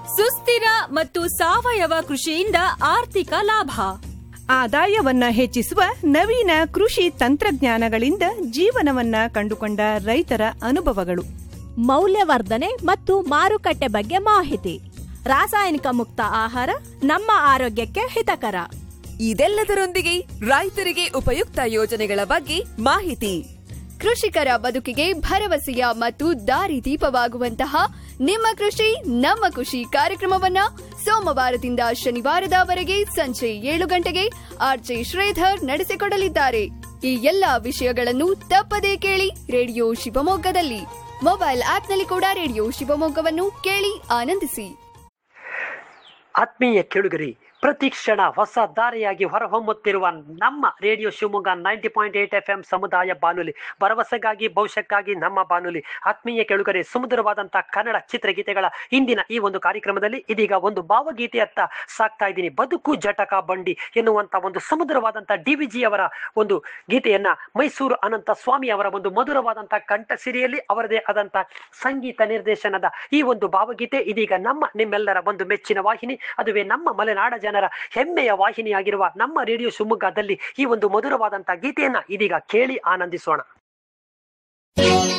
ಸುಸ್ಥಿರ ಮತ್ತು ಸಾವಯವ ಕೃಷಿಯಿಂದ ಆರ್ಥಿಕ ಲಾಭ ಆದಾಯವನ್ನ ಹೆಚ್ಚಿಸುವ ನವೀನ ಕೃಷಿ ತಂತ್ರಜ್ಞಾನಗಳಿಂದ ಜೀವನವನ್ನ ಕಂಡುಕೊಂಡ ರೈತರ ಅನುಭವಗಳು ಮೌಲ್ಯವರ್ಧನೆ ಮತ್ತು ಮಾರುಕಟ್ಟೆ ಬಗ್ಗೆ ಮಾಹಿತಿ ರಾಸಾಯನಿಕ ಮುಕ್ತ ಆಹಾರ ನಮ್ಮ ಆರೋಗ್ಯಕ್ಕೆ ಹಿತಕರ ಇದೆಲ್ಲದರೊಂದಿಗೆ ರೈತರಿಗೆ ಉಪಯುಕ್ತ ಯೋಜನೆಗಳ ಬಗ್ಗೆ ಮಾಹಿತಿ ಕೃಷಿಕರ ಬದುಕಿಗೆ ಭರವಸೆಯ ಮತ್ತು ದಾರಿದೀಪವಾಗುವಂತಹ ನಿಮ್ಮ ಕೃಷಿ ನಮ್ಮ ಖುಷಿ ಕಾರ್ಯಕ್ರಮವನ್ನ ಸೋಮವಾರದಿಂದ ಶನಿವಾರದವರೆಗೆ ಸಂಜೆ ಏಳು ಗಂಟೆಗೆ ಆರ್ಜೆ ಶ್ರೀಧರ್ ನಡೆಸಿಕೊಡಲಿದ್ದಾರೆ ಈ ಎಲ್ಲಾ ವಿಷಯಗಳನ್ನು ತಪ್ಪದೇ ಕೇಳಿ ರೇಡಿಯೋ ಶಿವಮೊಗ್ಗದಲ್ಲಿ ಮೊಬೈಲ್ ಆಪ್ನಲ್ಲಿ ಕೂಡ ರೇಡಿಯೋ ಶಿವಮೊಗ್ಗವನ್ನು ಕೇಳಿ ಆನಂದಿಸಿ ಆತ್ಮೀಯ ಕೇಳುಗರಿ ಪ್ರತಿ ಕ್ಷಣ ಹೊಸ ದಾರಿಯಾಗಿ ಹೊರಹೊಮ್ಮುತ್ತಿರುವ ನಮ್ಮ radio Shivamogga ninety point eight F M ಸಮುದಾಯ ಬಾನುಲಿ ಭರವಸೆಗಾಗಿ ಭವಿಷ್ಯಕ್ಕಾಗಿ ನಮ್ಮ ಬಾನುಲಿ ಆತ್ಮೀಯ ಕೇಳುಗರೆ ಸುಮಧುರವಾದಂತಹ ಕನ್ನಡ ಚಿತ್ರಗೀತೆಗಳ ಇಂದಿನ ಈ ಒಂದು ಕಾರ್ಯಕ್ರಮದಲ್ಲಿ ಇದೀಗ ಒಂದು ಭಾವಗೀತೆಯತ್ತ ಸಾಕ್ತಾ ಇದ್ದೀನಿ ಬದುಕು ಜಟಕ ಬಂಡಿ ಎನ್ನುವಂತ ಒಂದು ಸುಮಧುರವಾದಂತಹ ಡಿ ವಿ ಜಿ ಅವರ ಒಂದು ಗೀತೆಯನ್ನ ಮೈಸೂರು ಅನಂತ ಸ್ವಾಮಿ ಅವರ ಒಂದು ಮಧುರವಾದಂತಹ ಕಂಠ ಸಿರಿಯಲ್ಲಿ ಅವರದೇ ಆದಂತಹ ಸಂಗೀತ ನಿರ್ದೇಶನದ ಈ ಒಂದು ಭಾವಗೀತೆ ಇದೀಗ ನಮ್ಮ ನಿಮ್ಮೆಲ್ಲರ ಒಂದು ಮೆಚ್ಚಿನ ವಾಹಿನಿ ಅದುವೇ ನಮ್ಮ ಮಲೆನಾಡ ಜನರ ಹೆಮ್ಮೆಯ ವಾಹಿನಿಯಾಗಿರುವ ನಮ್ಮ ರೇಡಿಯೋ ಶಿವಮೊಗ್ಗದಲ್ಲಿ ಈ ಒಂದು ಮಧುರವಾದಂತಹ ಗೀತೆಯನ್ನ ಇದೀಗ ಕೇಳಿ ಆನಂದಿಸೋಣ